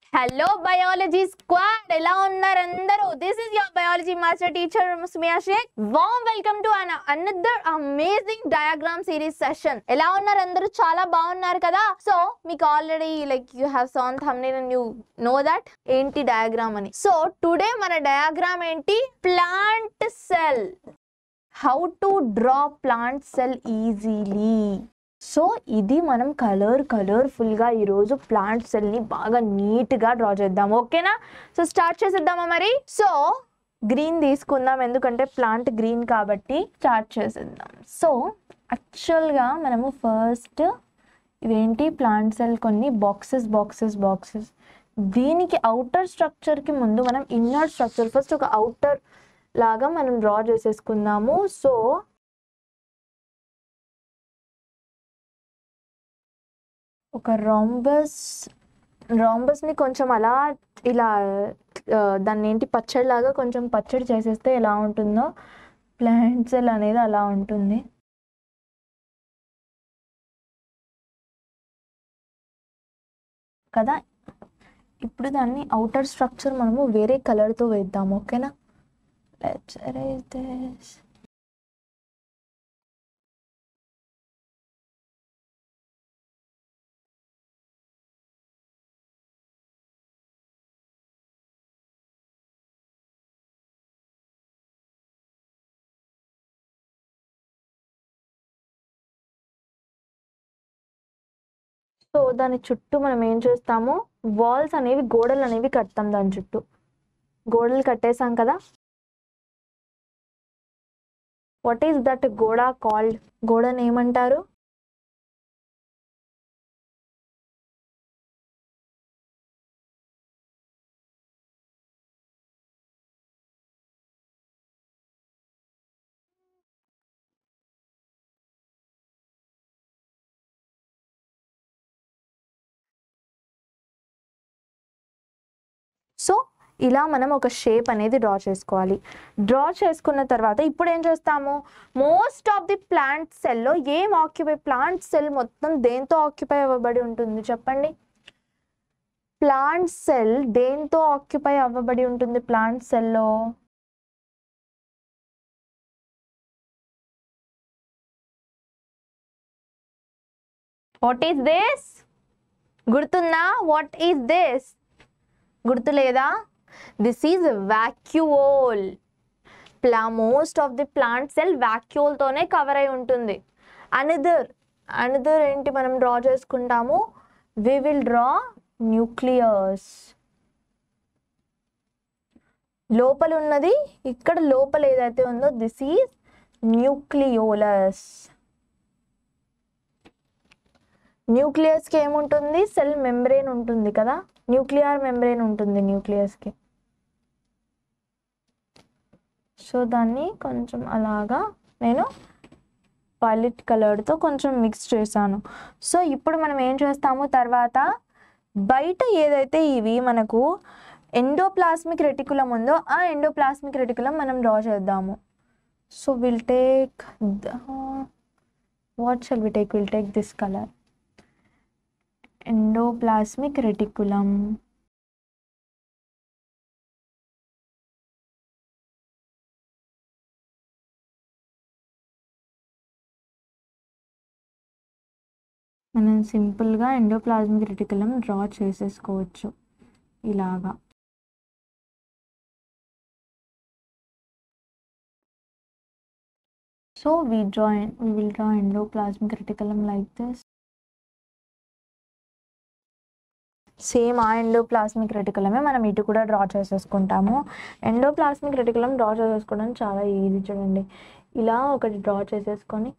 hello biology squad ఎలా ఉన్నారు అందరూ this is your biology master teacher Sumiya Shaik వామ్ welcome to an another amazing diagram series session ఎలా ఉన్నారు అందరూ చాలా బాగున్నారు కదా సో మీకు already like you have seen thumbnail and you know that ఏంటి డయాగ్రామ్ అని సో టుడే మన డయాగ్రామ్ ఏంటి plant cell how to draw plant cell easily so ఇది మనం కలర్ కలర్ఫుల్గా ఈరోజు ప్లాంట్ సెల్ని బాగా నీట్గా డ్రా చేద్దాం ఓకేనా సో స్టార్ట్ చేసేద్దామా మరి సో గ్రీన్ తీసుకుందాం ఎందుకంటే ప్లాంట్ గ్రీన్ కాబట్టి స్టార్ట్ చేసేద్దాం సో యాక్చువల్గా మనము ఫస్ట్ ఇవేంటి ప్లాంట్ సెల్ కొన్ని బాక్సెస్ బాక్సెస్ బాక్సెస్ దీనికి అవుటర్ స్ట్రక్చర్కి ముందు మనం ఇన్నర్ స్ట్రక్చర్ ఫస్ట్ ఒక అవుటర్ లాగా మనం డ్రా చేసేసుకుందాము సో ఒక రాంబస్ రాంబస్ని కొంచెం అలా ఇలా ఆ, దాన్ని ఏంటి పచ్చడి లాగా కొంచెం పచ్చడి చేసేస్తే ఎలా ఉంటుందో ప్లాంట్ సెల్ అనేది అలా ఉంటుంది కదా ఇప్పుడు దాన్ని అవుటర్ స్ట్రక్చర్ మనము వేరే కలర్తో వేద్దాము ఓకేనా లెట్స్ erase this సో దాని చుట్టూ మనం ఏం చేస్తాము వాల్స్ అనేవి గోడలు అనేవి కడతాం దాని చుట్టూ గోడలు కట్టేసాం కదా వాట్ ఈస్ దట్ గోడ కాల్డ్ గోడని ఏమంటారు సో ఇలా మనం ఒక షేప్ అనేది డ్రా చేసుకోవాలి డ్రా చేసుకున్న తర్వాత ఇప్పుడు ఏం చేస్తాము మోస్ట్ ఆఫ్ ది ప్లాంట్ సెల్లో ఏం ఆక్యుపై ప్లాంట్ సెల్ మొత్తం దేంతో ఆక్యుపై అవ్వబడి ఉంటుంది చెప్పండి ప్లాంట్ సెల్ దేంతో ఆక్యుపై అవ్వబడి ఉంటుంది ప్లాంట్ సెల్లో వాట్ ఈస్ దిస్ గుర్తుందా వాట్ ఈస్ దిస్ గుర్తులేదా దిస్ ఈజ్ వ్యాక్యూఓల్ ప్లా most of the plant cell వ్యాక్యూల్తోనే కవర్ అయి ఉంటుంది అనదర్ అనదర్ ఏంటి మనం డ్రా చేసుకుంటాము వి విల్ డ్రా న్యూక్లియస్ లోపల ఉన్నది ఇక్కడ లోపల ఏదైతే ఉందో దిస్ ఈజ్ న్యూక్లియోలస్ న్యూక్లియస్కి ఏముంటుంది సెల్ మెంబ్రెయిన్ ఉంటుంది కదా న్యూక్లియర్ మెంబ్రెయిన్ ఉంటుంది న్యూక్లియస్కి సో దాన్ని కొంచెం అలాగా నేను వైలెట్ కలర్తో కొంచెం మిక్స్ చేశాను సో ఇప్పుడు మనం ఏం చేస్తాము తర్వాత బయట ఏదైతే ఇవి మనకు ఎండోప్లాస్మిక్ రెటికులం ఉందో ఆ ఎండోప్లాస్మిక్ రెటికులం మనం డ్రా చేద్దాము so will take what shall we take will take this colour endoplasmic reticulum మనం సింపుల్గా ఎండోప్లాస్మిక్ రెటికులం డ్రా చేసేసుకోవచ్చు ఇలాగా so we draw we will draw endoplasmic reticulum like this same ఆ endoplasmic రెటికులమే మనం ఇటు కూడా డ్రా చేసేసుకుంటాము ఎండోప్లాస్మిక్ రెటికులం డ్రా చేసేసుకోవడం చాలా ఈజీ చూడండి ఇలా ఒకటి డ్రా చేసేసుకొని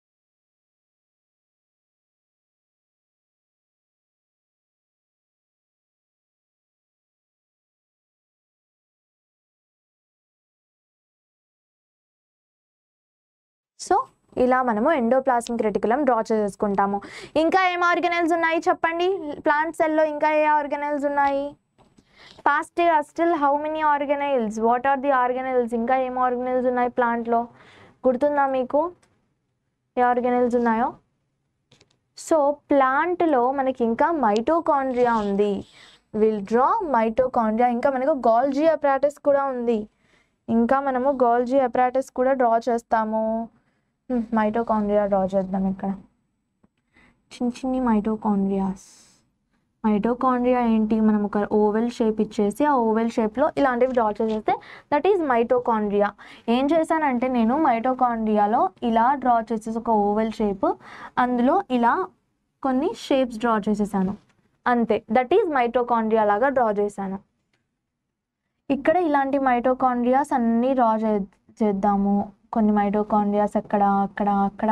సో ఇలా మనము ఎండోప్లాస్మిక్ రెటికులం డ్రా చేసేసుకుంటాము ఇంకా ఏం ఆర్గనైల్స్ ఉన్నాయి చెప్పండి ప్లాంట్ సెల్లో ఇంకా ఏ ఆర్గనైల్స్ ఉన్నాయి fast still how many organelles what are the organelles ఇంకా ఏం ఆర్గనైల్స్ ఉన్నాయి ప్లాంట్లో గుర్తుందా మీకు ఏ ఆర్గనైల్స్ ఉన్నాయో సో ప్లాంట్లో మనకి ఇంకా మైటోకాండ్రియా ఉంది విల్ డ్రా మైటోకాండ్రియా ఇంకా మనకు గాల్జీ అప్రాటస్ కూడా ఉంది ఇంకా మనము గాల్జీ అప్రాటస్ కూడా డ్రా చేస్తాము మైటోకాండ్రియా డ్రా చేద్దాం ఇక్కడ చిన్న చిన్ని మైటోకాండ్రియాస్ మైటోకాండ్రియా ఏంటి మనం ఒక ఓవెల్ షేప్ ఇచ్చేసి ఆ ఓవెల్ షేప్లో ఇలాంటివి డ్రా చేసేస్తే దట్ ఈజ్ మైటోకాండ్రియా ఏం చేశానంటే నేను మైటోకాండ్రియాలో ఇలా డ్రా చేసేసి ఒక ఓవెల్ షేప్ అందులో ఇలా కొన్ని షేప్స్ డ్రా చేసేసాను అంతే దట్ ఈజ్ మైటోకాండ్రియా లాగా డ్రా చేశాను ఇక్కడ ఇలాంటి మైటోకాండ్రియాస్ అన్నీ డ్రా చే చేద్దాము కొన్ని మైటోకాండ్రియాస్ అక్కడ అక్కడ అక్కడ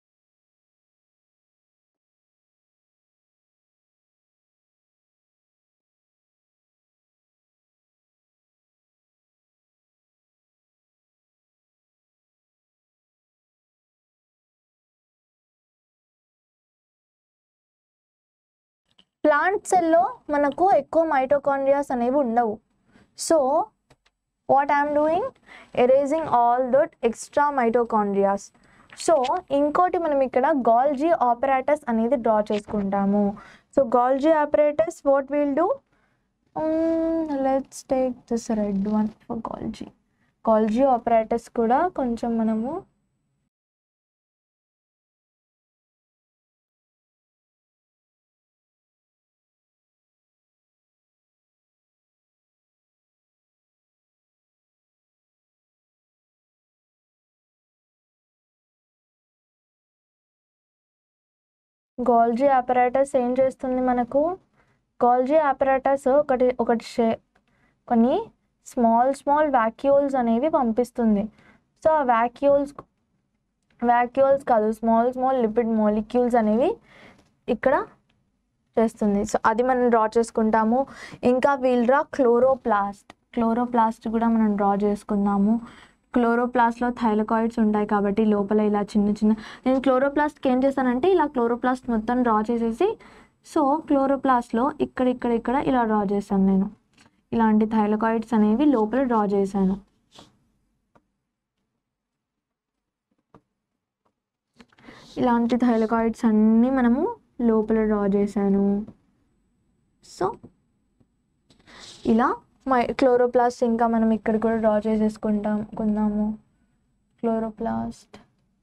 ప్లాంట్ సెల్లో మనకు ఎక్కువ మైటోకాండ్రియాస్ అనేవి ఉండవు so what I'm doing erasing all that extra mitochondrias so ఇంకోటి మనం ఇక్కడ గాల్జీ ఆపరేటస్ అనేది డ్రా చేసుకుంటాము so Golgi apparatus what will do let's take this red one for Golgi Golgi apparatus కూడా కొంచెం మనము గాల్జీ ఆపరేటస్ ఏం చేస్తుంది మనకు గాల్జీ ఆపరేటస్ ఒకటి ఒకటి షే కొన్ని స్మాల్ స్మాల్ వ్యాక్యూల్స్ అనేవి పంపిస్తుంది సో ఆ వ్యాక్యూల్స్ వ్యాక్యూల్స్ కాదు స్మాల్ స్మాల్ లిపిడ్ మాలిక్యూల్స్ అనేవి ఇక్కడ చేస్తుంది సో అది మనం డ్రా చేసుకుంటాము ఇంకా వీల్ డ్రా క్లోరోప్లాస్ట్ క్లోరోప్లాస్ట్ కూడా మనం డ్రా చేసుకుందాము క్లోరోప్లాస్ట్లో థైలకాయిడ్స్ ఉంటాయి కాబట్టి లోపల ఇలా చిన్న చిన్న నేను క్లోరోప్లాస్ట్కి ఏం చేశానంటే ఇలా క్లోరోప్లాస్ట్ మొత్తం డ్రా చేసేసి సో క్లోరోప్లాస్ట్లో ఇక్కడ ఇక్కడ ఇక్కడ ఇలా డ్రా చేశాను నేను ఇలాంటి థైలకాయిడ్స్ అనేవి లోపల డ్రా చేశాను ఇలాంటి థైలకాయిడ్స్ అన్నీ మనము లోపల డ్రా చేశాను సో ఇలా మై క్లోరోప్లాస్ట్ ఇంకా మనం ఇక్కడ కూడా డ్రా చేసేసుకుంటాం కుందాము క్లోరోప్లాస్ట్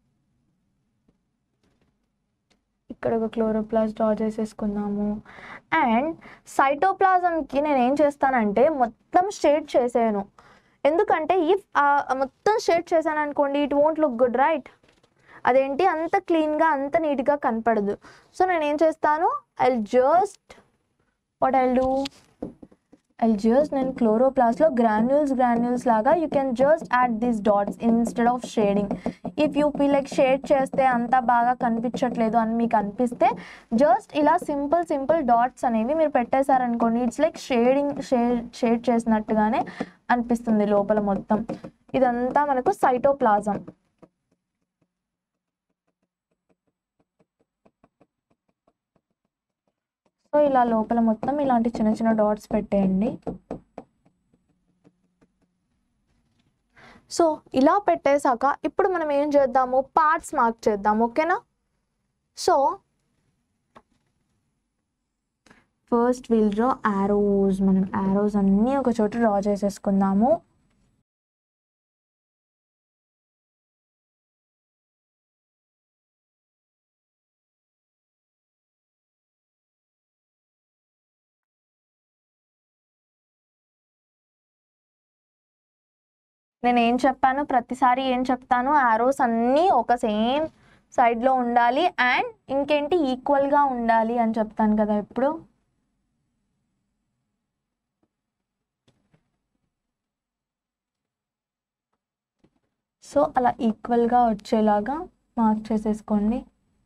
ఇక్కడ ఒక క్లోరోప్లాస్ట్ డ్రా చేసేసుకుందాము అండ్ సైటోప్లాజంకి నేను ఏం చేస్తానంటే మొత్తం షేడ్ చేసాను ఎందుకంటే ఇఫ్ మొత్తం షేడ్ చేశాను అనుకోండి it won't look good right అదేంటి అంత క్లీన్గా అంత నీట్గా కనపడదు సో నేను ఏం చేస్తాను I just what I do I just నేను క్లోరోప్లాస్ట్లో గ్రాన్యూల్స్ గ్రాన్యూల్స్ లాగా you can just add these dots instead of shading if you feel like shade చేస్తే అంత బాగా కనిపించట్లేదు అని మీకు అనిపిస్తే జస్ట్ ఇలా సింపుల్ సింపుల్ డాట్స్ అనేవి మీరు పెట్టేశారనుకోండి it's like shading shade shade చేసినట్టుగానే అనిపిస్తుంది లోపల మొత్తం ఇదంతా మనకు సైటోప్లాజం సో ఇలా లోపల మొత్తం ఇలాంటి చిన్న చిన్న డాట్స్ పెట్టేయండి సో ఇలా పెట్టేశాక ఇప్పుడు మనం ఏం చేద్దాము పార్ట్స్ మార్క్ చేద్దాం ఓకేనా so first will draw arrows మనం యారోస్ అన్నీ ఒక చోట డ్రా చేసేసుకుందాము నేను ఏం చెప్పాను ప్రతిసారి ఏం చెప్తాను ఆరోస్ అన్నీ ఒక సేమ్ సైడ్లో ఉండాలి అండ్ ఇంకేంటి ఈక్వల్గా ఉండాలి అని చెప్తాను కదా ఎప్పుడు సో అలా ఈక్వల్గా వచ్చేలాగా మార్క్ చేసేసుకోండి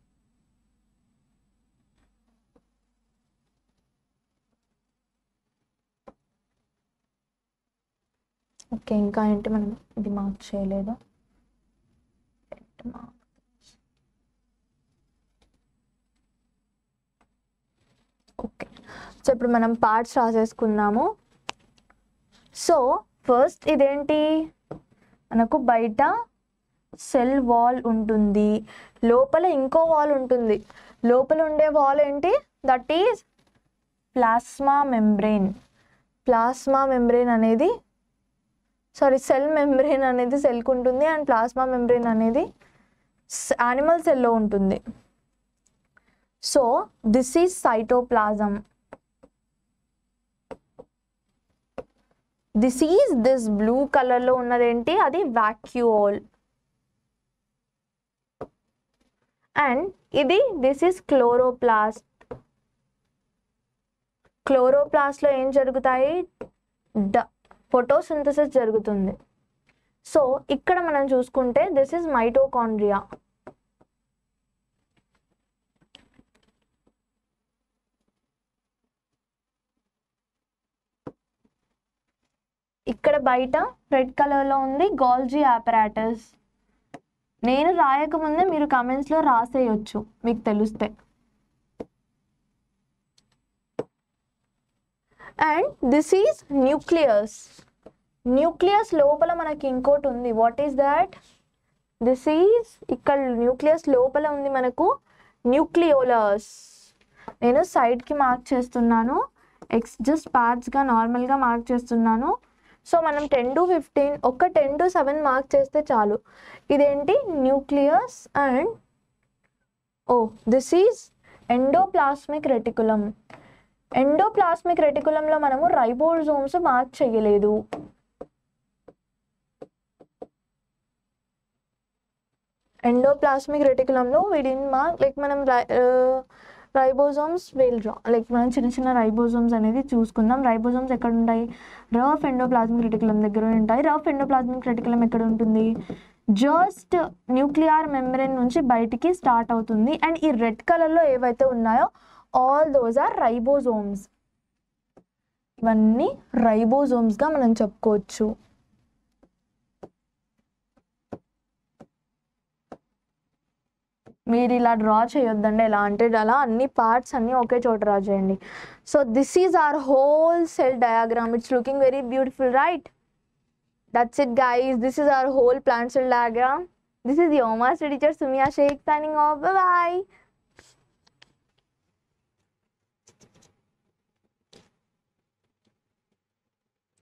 ఓకే ఇంకా ఏంటి మనం ఇది మార్క్ చేయలేదు ఓకే సో ఇప్పుడు మనం పార్ట్స్ రాసేసుకుందాము సో ఫస్ట్ ఇదేంటి మనకు బయట సెల్ వాల్ ఉంటుంది లోపల ఇంకో వాల్ ఉంటుంది లోపల ఉండే వాల్ ఏంటి that is plasma membrane plasma membrane అనేది సారీ సెల్ మెంబ్రెయిన్ అనేది సెల్కి ఉంటుంది అండ్ ప్లాస్మా మెంబ్రెయిన్ అనేది యానిమల్ సెల్లో ఉంటుంది so this is cytoplasm this is this blue కలర్లో ఉన్నదేంటి అది వాక్యూల్ అండ్ ఇది దిస్ ఈజ్ క్లోరోప్లాస్ట్ క్లోరోప్లాస్ట్లో ఏం జరుగుతాయి డ ఫోటోసింథసిస్ జరుగుతుంది సో ఇక్కడ మనం చూసుకుంటే దిస్ ఇస్ మైటోకాండ్రియా ఇక్కడ బయట రెడ్ కలర్లో ఉంది గాల్జీ ఆపరాటస్ నేను రాయకముందే మీరు కమెంట్స్లో రాసేయచ్చు మీకు తెలిస్తే and this is nucleus nucleus లోపల మనకి ఇంకోటి ఉంది what is that this is ఇక్కడ న్యూక్లియస్ లోపల ఉంది మనకు న్యూక్లియోలస్ నేను సైడ్కి మార్క్ చేస్తున్నాను ఎక్స్ జస్ట్ పార్ట్స్గా నార్మల్గా మార్క్ చేస్తున్నాను సో మనం టెన్ టు ఫిఫ్టీన్ ఒక టెన్ టు సెవెన్ మార్క్ చేస్తే చాలు ఇదేంటి nucleus and oh this is endoplasmic reticulum endoplasmic రెటికులంలో మనము రైబోజోమ్స్ మార్క్ చేయలేదు ఎండోప్లాస్మిక్ రెటికులంలో వీడిన్ మార్క్ లైక్ మనం రైబోజోమ్స్ విల్ డ్రా లైక్ మనం చిన్న చిన్న రైబోజోమ్స్ అనేది చూసుకుందాం రైబోజోమ్స్ ఎక్కడ ఉంటాయి రఫ్ ఎండోప్లాస్మిక్ రెటికులం దగ్గర ఉంటాయి రఫ్ ఎండోప్లాస్మిక్ రెటికులం ఎక్కడ ఉంటుంది జస్ట్ న్యూక్లియర్ మెంబ్రెయిన్ నుంచి బయటికి స్టార్ట్ అవుతుంది అండ్ ఈ రెడ్ కలర్లో ఏవైతే ఉన్నాయో ఆల్ దోస్ ఆర్ రైబోజోమ్స్ ఇవన్నీ రైబోజోమ్స్గా మనం చెప్పుకోవచ్చు మీరు ఇలా డ్రా చేయొద్దండి ఎలా అంటే అలా అన్ని పార్ట్స్ అన్నీ ఒకే చోట డ్రా చేయండి so this is our whole cell diagram it's looking very beautiful right that's it guys this is our whole plant cell diagram this is your master teacher Sumiya Shaikh signing off bye